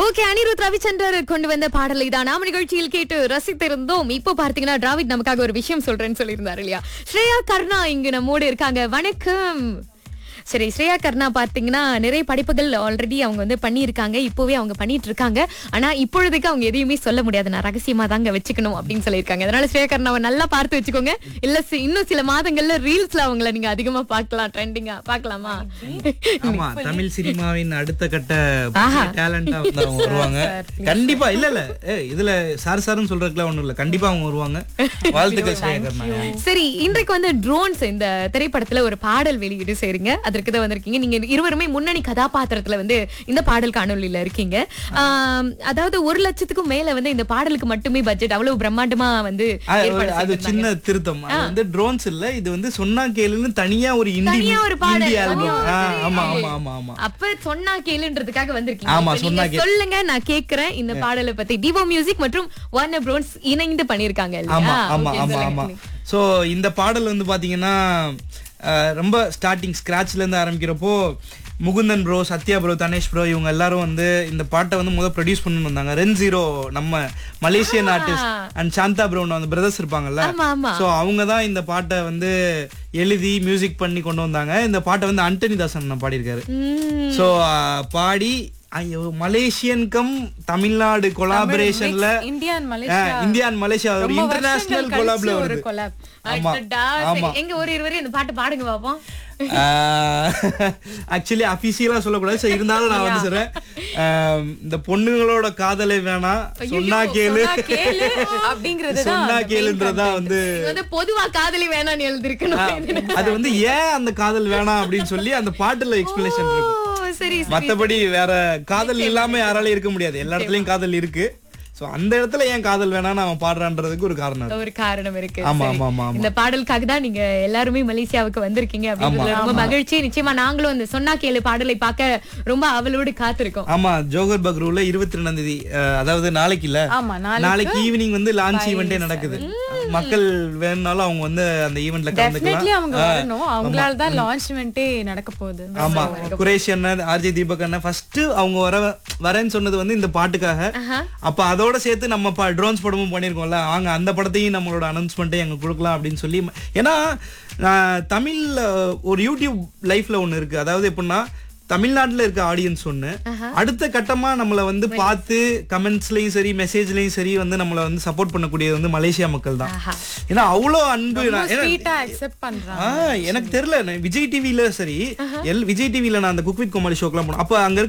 Okay Anirudh Ravichander கொண்டு வந்த பாடலை தான் நாம நிகழ்ச்சியில் கேட்டு ரசித்திருந்தோம் இப்போ பார்த்தீங்கன்னா டிராவிட் நமக்காக ஒரு விஷயம் சொல்றேன்னு சொல்லியிருந்தாரு இல்லையா ஸ்ரேயா கர்ணா இங்கு நம்மோடு இருக்காங்க வணக்கம் சரி ஸ்ரேயா கர்ணா பார்த்தீங்கன்னா நிறைய படைப்புகள் ஆல்ரெடி அவங்க வந்து பண்ணியிருக்காங்க இப்போவே அவங்க பண்ணிட்டு இருக்காங்க ஆனா இப்பொழுதுக்கு அவங்க எதையுமே சொல்ல முடியாது நான் ரகசியமா தாங்க வச்சுக்கணும் அப்படின்னு சொல்லியிருக்காங்க அதனால ஸ்ரேயா கர்ணாவை நல்லா பார்த்து வச்சுக்கோங்க இல்ல சி- இன்னும் சில மாதங்கள்ல ரீல்ஸ்ல அவங்கள நீங்க அதிகமா பார்க்கலாம் ட்ரெண்டிங்கா பார்க்கலாமா ஆமா தமிழ் சினிமாவின் அடுத்த கட்ட டேலண்டா வந்து அவங்க வருவாங்க கண்டிப்பா இல்ல இல்ல ஏய், இதுல சார் சார்னு சொல்றதுக்குலாம் ஒண்ணும் இல்ல கண்டிப்பா அவங்க வருவாங்க வாழ்த்துக்கள் சேகர்னா சரி இன்றைக்கு வந்து ட்ரோன்ஸ் இந்த திரைப்படத்துல ஒரு பாடல் வெளியீடு செய்றீங்க அதற்கு தான் வந்திருக்கீங்க நீங்க இருவருமே முன்னணி கதாபாத்திரத்துல வந்து இந்த பாடல் காணொளியில இருக்கீங்க ஆம், அதாவது ஒரு லட்சத்துக்கும் மேல வந்து இந்த பாடலுக்கு மட்டுமே பட்ஜெட் அவ்வளவு பிரம்மாண்டமா வந்து ஏற்பாடு அது செய்திருந்தாங்க. சின்ன திருத்தம் அது வந்து ட்ரோன்ஸ் இல்ல இது வந்து சொன்னா கேளுன்னு தனியா ஒரு இந்தி தனியா ஒரு பாடல். இந்தி ஆல்பம் ஓ, சரி. ஆமா ஆமா ஆமா ஆமா அப்ப சொன்னா கேளுன்றதுக்காக வந்திருக்கீங்க ஆமா, இப்ப சொன்னா நீங்க சொல்லுங்க நான் கேக்குறேன் இந்த பாடலை பத்தி டிவோ மியூசிக் மற்றும் வார்னர் ப்ரோன்ஸ் இணைந்து பண்ணிருக்காங்க ஆமா இல்லையா ஆமா Okay, ஆமா சொல்லுங்க. ஆமா சோ இந்த பாடல் வந்து பாத்தீங்கன்னா அஹ், ரொம்ப ஸ்டார்டிங் ஸ்கிராச்ல இருந்து ஆரம்பிக்கிறப்போ Mukundan bro Sathya bro Dhanesh bro இவங்க எல்லாரும் வந்து இந்த பாட்டை வந்து முதல் ப்ரொடியூஸ் பண்ணணும் வந்தாங்க ரென் ஜீரோ நம்ம Malaysian artist and Santha bro அந்த பிரதர்ஸ் இருப்பாங்கல்ல ஆமா ஆமா சோ அவங்க தான் இந்த பாட்டை வந்து எழுதி மியூசிக் பண்ணி கொண்டு வந்தாங்க இந்த பாட்டை வந்து அண்டனி தாசன் பாடியிருக்காரு உம் சோ பாடி ஐயோ மலேசியன் கம் தமிழ்நாடு கொலாபரேஷன்ல India and Malaysia India and Malaysia ஒரு ரொம்ப இன்டர்நேஷனல் வருஷங்கள் கொலாப்ல கழிச்சு ஒரு வருது collab. ஆமா அடடா, சரி. எங்க ஒரு இருவரையும் இந்த பாட்டு பாடுங்க பாப்போம் ஆக்சுவலி அபிஷியலா சொல்லக்கூடாது சரி இருந்தாலும் நான் வந்து சொல்றேன் ஆம், இந்த பொண்ணுங்களோட காதலை வேணாம் சொன்னா கேளு சொன்னா கேளு அப்படிங்கறதுதான் சொன்னா கேளுன்றதா வந்து இது வந்து பொதுவா காதலி வேணாம்னு எழுதிருக்கணும் அது வந்து ஏன் அந்த காதல் வேணாம் அப்படின்னு சொல்லி அந்த பாட்டுல எக்ஸ்பிளேஷன் இருக்கும் ஓ, சரி மத்தபடி வேற காதல் இல்லாம யாராலையும் இருக்க முடியாது எல்லா இடத்துலயும் காதல் இருக்கு சோ அந்த இடத்துல ஏன் காதல் வேணாம்னு அவன் பாடுறான்றதுக்கு ஒரு காரணம் இருக்கு ஒரு காரணம் இருக்கு ஆமா, சரி. ஆமா, ஆமா, ஆமா. இந்த பாடலுக்காக தான் நீங்க எல்லாருமே மலேசியாவுக்கு வந்திருக்கீங்க அப்படின்றதுல ரொம்ப மகிழ்ச்சி நிச்சயமா நாங்களும் இந்த சொன்னா கேளு பாடலை பார்க்க ரொம்ப அவளோடு காத்திருக்கோம் ஆமா ஜோகர் பக்ரூல இருபத்தி ரெண்டாம் தேதி அஹ், அதாவது நாளைக்கு இல்ல ஆமா நாளைக்கு நாளைக்கு ஈவினிங் வந்து லான்ச் ஈவெண்டே நடக்குது மக்கள் வேணும்னாலும் அவங்க வந்து அந்த ஈவெண்ட்ல டெஃபினெட்லி கலந்துக்கலாம் அவங்க வரணும் அவங்களால தான் லான்ச்மெண்ட்டே நடக்க போகுது ஆமா குரேஷ் அண்ணன் ஆர்ஜே தீபக் அண்ணன் ஃபர்ஸ்ட் அவங்க வர வரேன்னு சொன்னது வந்து இந்த பாட்டுக்காக அப்ப அதோட சேர்த்து நம்ம ட்ரோன்ஸ் படமும் பண்ணிருக்கோம்ல வாங்க அந்த படத்தையும் நம்மளோட அனௌன்ஸ்மெண்ட்டை எங்க கொடுக்கலாம் அப்படின்னு சொல்லி ஏன்னா நான் தமிழ்ல ஒரு யூடியூப் லைஃப்ல ஒண்ணு இருக்கு அதாவது எப்படின்னா தமிழ்நாட்டுல இருக்க ஆடியன்ஸ் ஒண்ணு அடுத்த கட்டமா நம்மள வந்து பார்த்து கமெண்ட்ஸ்லயும் சரி மெசேஜ்லயும் சரி வந்து நம்மள வந்து சப்போர்ட் பண்ணக்கூடியது வந்து மலேசியா மக்கள் தான் ஏன்னா அவ்வளோ அன்பு நான் ஏன்னா- ஸ்வீட்டா அக்செப்ட் பண்றாங்க ஆ, எனக்கு தெரியல நான் விஜய் டிவில சரி எல் விஜய் டிவில நான் அந்த குக் வித் கோமாளி ஷோக்கெல்லாம் போனேன் அப்ப அங்க இருக்க